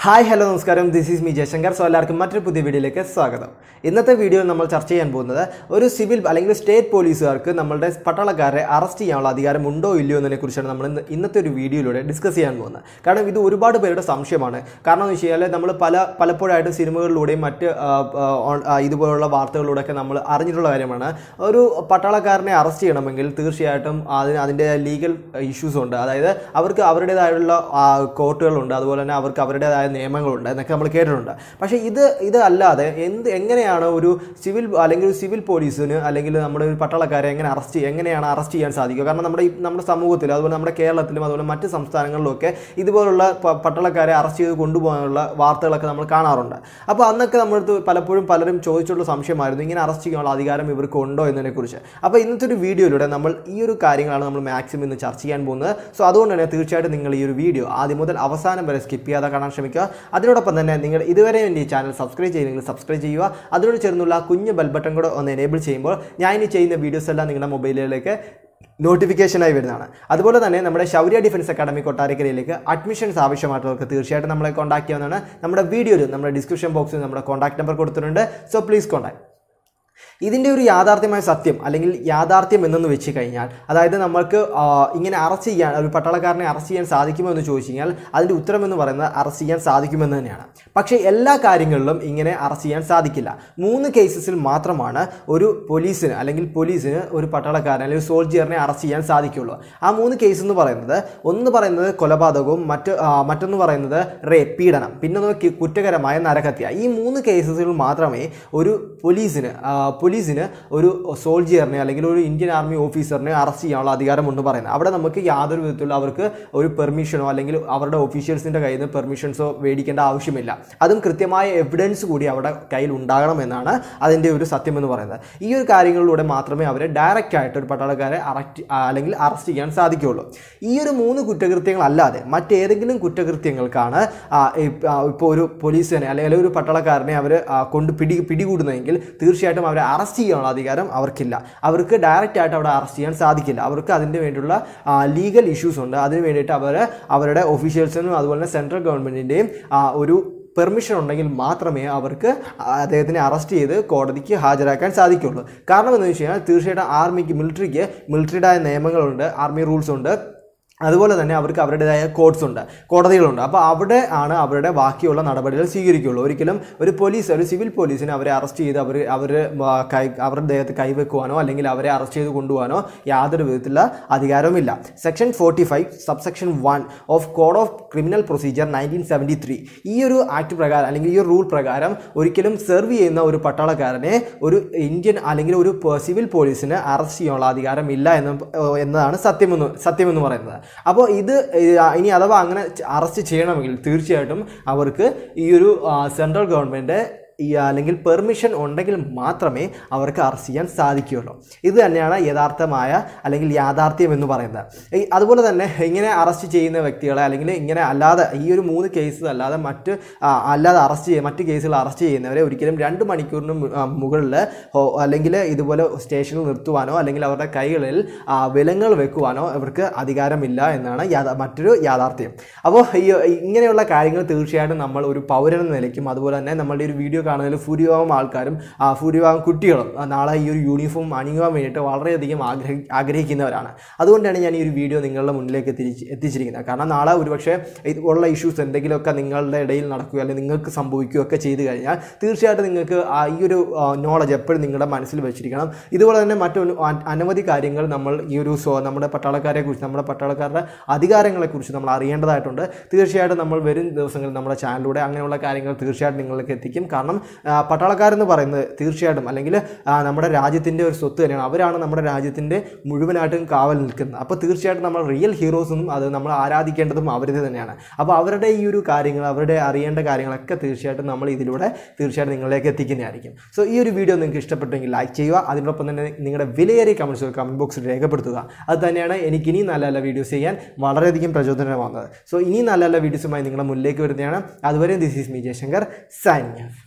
hi hello നമസ്കാരം this is me Jayashankar so എല്ലാവർക്കും മറ്റൊരു പുതിയ വീഡിയോയിലേക്ക് സ്വാഗതം ഇന്നത്തെ വീഡിയോയിൽ നമ്മൾ ചർച്ച ചെയ്യാൻ പോകുന്നത് ഒരു സിവിൽ അല്ലെങ്കിൽ സ്റ്റേറ്റ് പോലീസുകാർക്ക് നമ്മളുടെ പട്ടാളക്കാരെ അറസ്റ്റ് ചെയ്യാനുള്ള അധികാരം ഉണ്ടോ ഇല്ലയോ എന്നതിനെ കുറിച്ചാണ് നമ്മൾ ഇന്ന് ഇന്നത്തെ ഒരു വീഡിയോയിലൂടെ ഡിസ്കസ് ചെയ്യാൻ പോകുന്നത് കാരണം ഇത് ഒരുപാട് പേരുടെ സംശയമാണ് കാരണം എന്ന് വെച്ച് കഴിഞ്ഞാൽ നമ്മൾ പല പലപ്പോഴായിട്ട് സിനിമകളിലൂടെയും മറ്റ് ആ, ആ, ഓൺ- ആ, ഇതുപോലുള്ള വാർത്തകളിലൂടെയൊക്കെ നമ്മൾ അറിഞ്ഞിട്ടുള്ള കാര്യമാണ് ഒരു പട്ടാളക്കാരനെ അറസ്റ്റ് ചെയ്യണമെങ്കിൽ തീർച്ചയായിട്ടും അതിന് അതിൻ്റെ ലീഗൽ ഇഷ്യൂസ് ഉണ്ട് അതായത് അവർക്ക് അവരുടേതായുള്ള ആ, കോർട്ടുകളുണ്ട് അതുപോലെ തന്നെ അവർക്ക് അവരുടേതായ നിയമങ്ങളുണ്ട് എന്നൊക്കെ നമ്മൾ കേട്ടിട്ടുണ്ട് പക്ഷേ ഇത് ഇത് അല്ലാതെ എന്ത് എങ്ങനെയാണ് ഒരു സിവിൽ അല്ലെങ്കിൽ ഒരു സിവിൽ പോലീസിന് അല്ലെങ്കിൽ നമ്മുടെ ഒരു പട്ടാളക്കാരെ എങ്ങനെ അറസ്റ്റ് എങ്ങനെയാണ് അറസ്റ്റ് ചെയ്യാൻ സാധിക്കുക കാരണം നമ്മുടെ ഈ നമ്മുടെ സമൂഹത്തിൽ അതുപോലെ നമ്മുടെ കേരളത്തിലും അതുപോലെ മറ്റ് സംസ്ഥാനങ്ങളിലുമൊക്കെ ഇതുപോലുള്ള പ- പട്ടാളക്കാരെ അറസ്റ്റ് ചെയ്ത് കൊണ്ടുപോകാനുള്ള വാർത്തകളൊക്കെ നമ്മൾ കാണാറുണ്ട് അപ്പോൾ അന്നൊക്കെ നമ്മളടുത്ത് പലപ്പോഴും പലരും ചോദിച്ചുള്ള സംശയമായിരുന്നു ഇങ്ങനെ അറസ്റ്റ് ചെയ്യാനുള്ള അധികാരം ഇവർക്ക് ഉണ്ടോ എന്നതിനെക്കുറിച്ച് അപ്പോൾ ഇന്നത്തെ ഒരു വീഡിയോയിലൂടെ നമ്മൾ ഈ ഒരു കാര്യങ്ങളാണ് നമ്മൾ മാക്സിമം ഇന്ന് ചർച്ച ചെയ്യാൻ പോകുന്നത് സോ അതുകൊണ്ട് തന്നെ തീർച്ചയായിട്ടും നിങ്ങൾ ഈ ഒരു വീഡിയോ ആദ്യം മുതൽ അവസാനം വരെ സ്കിപ്പ് ചെയ്യാതെ കാണാൻ ശ്രമിക്കുക അതിനോടൊപ്പം തന്നെ നിങ്ങൾ ഇതുവരെ എൻ്റെ ഈ ചാനൽ സബ്സ്ക്രൈബ് ചെയ്തെങ്കിൽ സബ്സ്ക്രൈബ് ചെയ്യുക അതിനോട് ചേർന്നുള്ള ആ കുഞ്ഞ് ബെൽ ബട്ടൺ കൂടെ ഒന്ന് എനേബിൾ ചെയ്യുമ്പോൾ ഞാൻ ഇനി ചെയ്യുന്ന വീഡിയോസ് എല്ലാം നിങ്ങളുടെ മൊബൈലിലേക്ക് നോട്ടിഫിക്കേഷനായി വരുന്നതാണ് അതുപോലെ തന്നെ നമ്മുടെ ശൗര്യ ഡിഫൻസ് അക്കാഡമി കൊട്ടാരക്കരയിലേക്ക് അഡ്മിഷൻസ് ആവശ്യമായിട്ടുള്ളവർക്ക് തീർച്ചയായിട്ടും നമ്മളെ കോൺടാക്ട് ചെയ്യാവുന്നതാണ് നമ്മുടെ വീഡിയോയിൽ നമ്മുടെ ഡിസ്ക്രിപ്ഷൻ ബോക്സിൽ നമ്മുടെ കോൺടാക്ട് നമ്പർ കൊടുത്തിട്ടുണ്ട് സോ പ്ലീസ് കോൺടാക്ട് ഇതിൻ്റെ ഒരു യാഥാർത്ഥ്യമായ സത്യം അല്ലെങ്കിൽ യാഥാർത്ഥ്യം എന്നെന്ന് വെച്ച് കഴിഞ്ഞാൽ അതായത് നമ്മൾക്ക് ആ, ഇങ്ങനെ അറസ്റ്റ് ചെയ്യാൻ ഒരു പട്ടാളക്കാരനെ അറസ്റ്റ് ചെയ്യാൻ സാധിക്കുമോ എന്ന് ചോദിച്ചു കഴിഞ്ഞാൽ അതിൻ്റെ ഉത്തരം എന്ന് പറയുന്നത് അറസ്റ്റ് ചെയ്യാൻ സാധിക്കുമെന്ന് തന്നെയാണ് പക്ഷേ എല്ലാ കാര്യങ്ങളിലും ഇങ്ങനെ അറസ്റ്റ് ചെയ്യാൻ സാധിക്കില്ല മൂന്ന് കേസസിൽ മാത്രമാണ് ഒരു പോലീസിന് അല്ലെങ്കിൽ പോലീസിന് ഒരു പട്ടാളക്കാരനെ അല്ലെങ്കിൽ സോൾജിയറിനെ അറസ്റ്റ് ചെയ്യാൻ സാധിക്കുള്ളൂ ആ മൂന്ന് കേസ് എന്ന് പറയുന്നത് ഒന്ന് പറയുന്നത് കൊലപാതകവും മറ്റ് ആ, മറ്റൊന്ന് പറയുന്നത് റേ പീഡനം പിന്നെ ഒന്ന് കി- കുറ്റകരമായ നരഹത്യ ഈ മൂന്ന് കേസസിൽ മാത്രമേ ഒരു പോലീസിന് ആ, പോലീസിന് ഒരു സോൾജിയറിനെ അല്ലെങ്കിൽ ഒരു ഇന്ത്യൻ ആർമി ഓഫീസറിനെ അറസ്റ്റ് ചെയ്യാനുള്ള അധികാരമുണ്ട് പറയുന്നത് അവിടെ നമുക്ക് യാതൊരു വിധത്തിലുള്ള അവർക്ക് ഒരു പെർമിഷനോ അല്ലെങ്കിൽ അവരുടെ ഒഫീഷ്യൽസിൻ്റെ കയ്യിൽ നിന്ന് പെർമിഷൻസോ മേടിക്കേണ്ട ആവശ്യമില്ല അതും കൃത്യമായ എവിഡൻസ് കൂടി അവിടെ കയ്യിൽ ഉണ്ടാകണമെന്നാണ് അതിൻ്റെ ഒരു സത്യം എന്ന് പറയുന്നത് ഈ ഒരു കാര്യങ്ങളിലൂടെ മാത്രമേ അവരെ ഡയറക്റ്റ് ആയിട്ട് ഒരു പട്ടാളക്കാരെ അറസ്റ്റ് അല്ലെങ്കിൽ അറസ്റ്റ് ചെയ്യാൻ സാധിക്കുകയുള്ളൂ ഈ ഒരു മൂന്ന് കുറ്റകൃത്യങ്ങളല്ലാതെ മറ്റേതെങ്കിലും കുറ്റകൃത്യങ്ങൾക്കാണ് ഇപ്പോൾ ഒരു പോലീസിനെ അല്ലെങ്കിൽ ഒരു പട്ടാളക്കാരനെ അവർ കൊണ്ട് പിടി പിടികൂടുന്നതെങ്കിൽ തീർച്ചയായിട്ടും അവരെ അറസ്റ്റ് ചെയ്യാനുള്ള അധികാരം അവർക്കില്ല അവർക്ക് ഡയറക്റ്റ് ആയിട്ട് അവിടെ അറസ്റ്റ് ചെയ്യാൻ സാധിക്കില്ല അവർക്ക് അതിന് വേണ്ടിയുള്ള ലീഗൽ ഇഷ്യൂസ് ഉണ്ട് അതിന് വേണ്ടിയിട്ട് അവർ അവരുടെ ഒഫീഷ്യൽസിനും അതുപോലെ തന്നെ സെൻട്രൽ ഗവൺമെൻറ്റിൻ്റെയും ഒരു പെർമിഷൻ ഉണ്ടെങ്കിൽ മാത്രമേ അവർക്ക് അദ്ദേഹത്തിനെ അറസ്റ്റ് ചെയ്ത് കോടതിക്ക് ഹാജരാക്കാൻ സാധിക്കുള്ളൂ കാരണം എന്ന് വെച്ച് കഴിഞ്ഞാൽ തീർച്ചയായിട്ടും ആർമിക്ക് മിലിറ്ററിക്ക് മിലിറ്ററിയുടേതായ നിയമങ്ങളുണ്ട് ആർമി റൂൾസ് ഉണ്ട് അതുപോലെ തന്നെ അവർക്ക് അവരുടേതായ കോഡ്സ് ഉണ്ട് കോടതികളുണ്ട് അപ്പോൾ അവിടെ ആണ് അവരുടെ ബാക്കിയുള്ള നടപടികൾ സ്വീകരിക്കുകയുള്ളൂ ഒരിക്കലും ഒരു പോലീസ് ഒരു സിവിൽ പോലീസിനെ അവരെ അറസ്റ്റ് ചെയ്ത് അവർ അവർ കൈ അവരുടെ ദേഹത്ത് കൈവെക്കുവാനോ അല്ലെങ്കിൽ അവരെ അറസ്റ്റ് ചെയ്ത് കൊണ്ടുപോകാനോ യാതൊരു വിധത്തിലുള്ള അധികാരവുമില്ല section forty five subsection one of code of criminal procedure nineteen seventy three ഈ ഒരു ആക്ട് പ്രകാരം അല്ലെങ്കിൽ ഈ ഒരു റൂൾ പ്രകാരം ഒരിക്കലും സെർവ് ചെയ്യുന്ന ഒരു പട്ടാളക്കാരനെ ഒരു ഇന്ത്യൻ അല്ലെങ്കിൽ ഒരു പ- സിവിൽ പോലീസിന് അറസ്റ്റ് ചെയ്യാനുള്ള അധികാരം ഇല്ല എന്ന് ഏഹ് എന്നതാണ് സത്യമെന്ന് സത്യമെന്ന് പറയുന്നത് അപ്പോൾ ഇത് ഏഹ് ഇനി അഥവാ അങ്ങനെ അറസ്റ്റ് ചെയ്യണമെങ്കിൽ തീർച്ചയായിട്ടും അവർക്ക് ഈ ഒരു ആ, സെൻട്രൽ ഗവൺമെൻറ് ഈ അല്ലെങ്കിൽ പെർമിഷൻ ഉണ്ടെങ്കിൽ മാത്രമേ അവർക്ക് അറസ്റ്റ് ചെയ്യാൻ സാധിക്കുകയുള്ളൂ ഇത് തന്നെയാണ് യഥാർത്ഥമായ അല്ലെങ്കിൽ യാഥാർത്ഥ്യം എന്ന് പറയുന്നത് ഈ അതുപോലെ തന്നെ ഇങ്ങനെ അറസ്റ്റ് ചെയ്യുന്ന വ്യക്തികളെ അല്ലെങ്കിൽ ഇങ്ങനെ അല്ലാതെ ഈ ഒരു മൂന്ന് കേസ് അല്ലാതെ മറ്റ് ആ, അല്ലാതെ അറസ്റ്റ് ചെയ്യുക മറ്റ് കേസുകൾ അറസ്റ്റ് ചെയ്യുന്നവരെ ഒരിക്കലും രണ്ട് മണിക്കൂറിന് മു- ആ, മുകളിൽ ഹോ- അല്ലെങ്കിൽ ഇതുപോലെ സ്റ്റേഷനിൽ നിർത്തുവാനോ അല്ലെങ്കിൽ അവരുടെ കൈകളിൽ ആ, വിലങ്ങൾ വെക്കുവാനോ അവർക്ക് അധികാരമില്ല എന്നാണ് യാഥാ മറ്റൊരു യാഥാർത്ഥ്യം അപ്പോൾ ഈ ഇങ്ങനെയുള്ള കാര്യങ്ങൾ തീർച്ചയായിട്ടും നമ്മൾ ഒരു പൗരൻ എന്ന നിലയ്ക്കും അതുപോലെ തന്നെ നമ്മളുടെ ഒരു വീഡിയോ കാണുന്നതിൽ ഭൂരിഭാഗം ആൾക്കാരും ആ, ഭൂരിഭാഗം കുട്ടികളും ആ, നാളെ ഈ ഒരു യൂണിഫോം അണിയുവാൻ വേണ്ടിയിട്ട് വളരെയധികം ആഗ്രഹി ആഗ്രഹിക്കുന്നവരാണ് അതുകൊണ്ടാണ് ഞാൻ ഈ ഒരു വീഡിയോ നിങ്ങളുടെ മുന്നിലേക്ക് എത്തിച്ച് എത്തിച്ചിരിക്കുന്നത് കാരണം നാളെ ഒരുപക്ഷെ ഇത് ഉള്ള ഇഷ്യൂസ് എന്തെങ്കിലുമൊക്കെ നിങ്ങളുടെ ഇടയിൽ നടക്കുകയോ അല്ലെങ്കിൽ നിങ്ങൾക്ക് സംഭവിക്കുകയോ ഒക്കെ ചെയ്തു കഴിഞ്ഞാൽ തീർച്ചയായിട്ടും നിങ്ങൾക്ക് ആ ഈ ഒരു നോളജ് എപ്പോഴും നിങ്ങളുടെ മനസ്സിൽ വെച്ചിരിക്കണം ഇതുപോലെ തന്നെ മറ്റു അ- അനവധി കാര്യങ്ങൾ നമ്മൾ ഈ ഒരു സോ നമ്മുടെ പട്ടാളക്കാരെ കുറിച്ച് നമ്മുടെ പട്ടാളക്കാരുടെ അധികാരങ്ങളെക്കുറിച്ച് നമ്മൾ അറിയേണ്ടതായിട്ടുണ്ട് തീർച്ചയായിട്ടും നമ്മൾ വരും ദിവസങ്ങളിൽ നമ്മുടെ ചാനലിലൂടെ അങ്ങനെയുള്ള കാര്യങ്ങൾ തീർച്ചയായിട്ടും നിങ്ങളിലേക്ക് എത്തിക്കും കാരണം ആ, പട്ടാളക്കാരെന്ന് പറയുന്നത് തീർച്ചയായിട്ടും അല്ലെങ്കിൽ ആ, നമ്മുടെ രാജ്യത്തിൻ്റെ ഒരു സ്വത്ത് തന്നെയാണ് അവരാണ് നമ്മുടെ രാജ്യത്തിൻ്റെ മുഴുവനായിട്ടും കാവൽ നിൽക്കുന്നത് അപ്പോൾ തീർച്ചയായിട്ടും നമ്മൾ റിയൽ ഹീറോസും അത് നമ്മൾ ആരാധിക്കേണ്ടതും അവരുടെ തന്നെയാണ് അപ്പോൾ അവരുടെ ഈ ഒരു കാര്യങ്ങൾ അവരുടെ അറിയേണ്ട കാര്യങ്ങളൊക്കെ തീർച്ചയായിട്ടും നമ്മൾ ഇതിലൂടെ തീർച്ചയായിട്ടും നിങ്ങളിലേക്ക് എത്തിക്കുന്നതായിരിക്കും സോ ഈ ഒരു വീഡിയോ നിങ്ങൾക്ക് ഇഷ്ടപ്പെട്ടെങ്കിൽ ലൈക്ക് ചെയ്യുക അതിനോടൊപ്പം തന്നെ നിങ്ങളുടെ വിലയേറിയ കമൻസ് കമൻറ്റ് ബോക്സിൽ രേഖപ്പെടുത്തുക അത് തന്നെയാണ് എനിക്ക് ഇനി നല്ല നല്ല വീഡിയോസ് ചെയ്യാൻ വളരെയധികം പ്രചോദനമാകുന്നത് സോ ഇനി നല്ല നല്ല വീഡിയോസുമായി നിങ്ങളുടെ മുന്നിലേക്ക് വരുന്നതാണ് അതുവരെ this is me Jayashankar signing